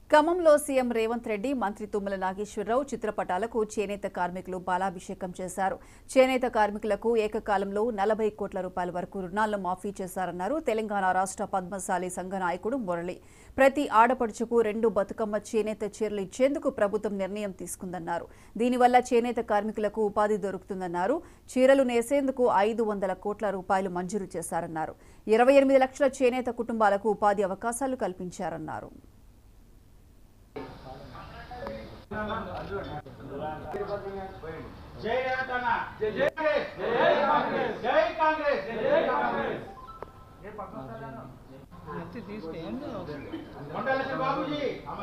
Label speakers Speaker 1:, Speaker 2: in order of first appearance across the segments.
Speaker 1: ఖమ్మంలో సీఎం రేవంత్ రెడ్డి మంత్రి తుమ్మల నాగేశ్వరరావు చిత్రపటాలకు చేనేత కార్మికులు బాలాభిషేకం చేశారు చేనేత కార్మికులకు ఏకకాలంలో నలభై కోట్ల రూపాయల వరకు రుణాలను మాఫీ చేశారన్నారు తెలంగాణ రాష్ట్ర పద్మశాలి సంఘ నాయకుడు మురళి ప్రతి ఆడపడుచుకు రెండు బతుకమ్మ చేనేత చీరలు ఇచ్చేందుకు ప్రభుత్వం నిర్ణయం తీసుకుందన్నారు దీనివల్ల చేనేత కార్మికులకు ఉపాధి దొరుకుతుందన్నారు చీరలు నేసేందుకు ఐదు వందల కోట్ల రూపాయలు మంజూరు చేశారన్నారు ఇరవై ఎనిమిది లక్షల చేనేత కుటుంబాలకు ఉపాధి అవకాశాలు కల్పించారన్నారు
Speaker 2: జై తెలంగాణ జై జై కాంగ్రెస్ జై కాంగ్రెస్ జై కాంగ్రెస్ మండల బాబుజీ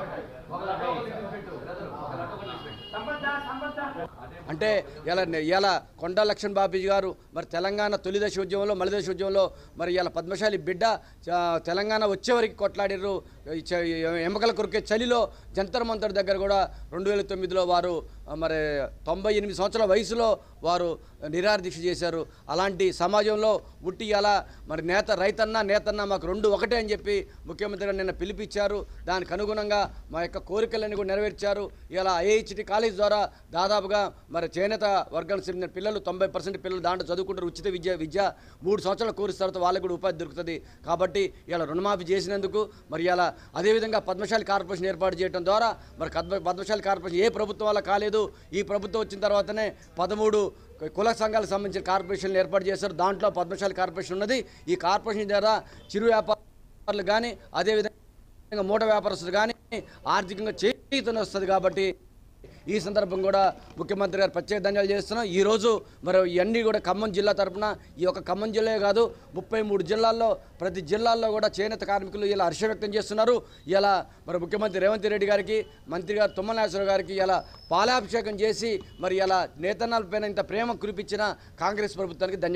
Speaker 2: సంబంధ సంబంధ
Speaker 3: అంటే ఇలా ఇలా కొండా లక్ష్మణ్ బాబీజీ గారు మరి తెలంగాణ తొలి దశ ఉద్యమంలో మలి దశ ఉద్యమంలో మరి ఇలా పద్మశాలి బిడ్డ ఆ, తెలంగాణ వచ్చే వరకు కొట్లాడిర్రు ఈ చ- ఈ ఎముకల కొరికే చలిలో జంతర్ మంతర్ దగ్గర కూడా రెండు వేల తొమ్మిదిలో వారు ఆ, మరి తొంభై ఎనిమిది సంవత్సరాల వయసులో వారు నిరాహార దీక్ష చేశారు అలాంటి సమాజంలో ఉట్టి అలా మరి నేత రైతన్న నేతన్న మాకు రెండు ఒకటే అని చెప్పి ముఖ్యమంత్రి గారు నిన్న పిలిపించారు దానికి అనుగుణంగా మా యొక్క కోరికలన్నీ కూడా నెరవేర్చారు ఇలా ఐఐహెచ్టి కాలేజ్ ద్వారా దాదాపుగా మరి చేనేత వర్గానికి చెందిన పిల్లలు తొంభై పర్సెంట్ పిల్లలు దాంట్లో చదువుకుంటారు ఉచిత విద్య విద్య మూడు సంవత్సరాల కోర్సు తర్వాత వాళ్ళకు కూడా ఉపాధి దొరుకుతుంది కాబట్టి ఇలా రుణమాఫీ చేసినందుకు మరి ఇలా అదేవిధంగా పద్మశాలి కార్పొరేషన్ ఏర్పాటు చేయడం ద్వారా మరి పద్మ పద్మశాలి కార్పొరేషన్ ఏ ప్రభుత్వం వల్ల కాలేదు ఈ ప్రభుత్వం వచ్చిన తర్వాతనే పదమూడు కుల సంఘాలకు సంబంధించిన కార్పొరేషన్లు ఏర్పాటు చేశారు దాంట్లో పద్మశాలి కార్పొరేషన్ ఉన్నది ఈ కార్పొరేషన్ ద్వారా చిరు వ్యాపారులు కానీ అదేవిధంగా మూట వ్యాపారస్తులు కానీ ఆర్థికంగా చేతన వస్తుంది కాబట్టి ఈ సందర్భం కూడా ముఖ్యమంత్రి గారు ప్రత్యేక ధన్యాలు చేస్తున్నాం ఈరోజు మరి ఇవన్నీ కూడా ఖమ్మం జిల్లా తరపున ఈ యొక్క ఖమ్మం జిల్లా కాదు ముప్పై మూడు జిల్లాల్లో ప్రతి జిల్లాల్లో కూడా చేనేత కార్మికులు ఇలా హర్ష వ్యక్తం చేస్తున్నారు ఇలా మరి ముఖ్యమంత్రి రేవంత్ రెడ్డి గారికి మంత్రి గారు తుమ్మల నాగేశ్వరరావు గారికి ఇలా పాలాభిషేకం చేసి మరి ఇలా నేతనాలపైన ఇంత ప్రేమ కురిపించిన కాంగ్రెస్ ప్రభుత్వానికి ధన్యవాదాలు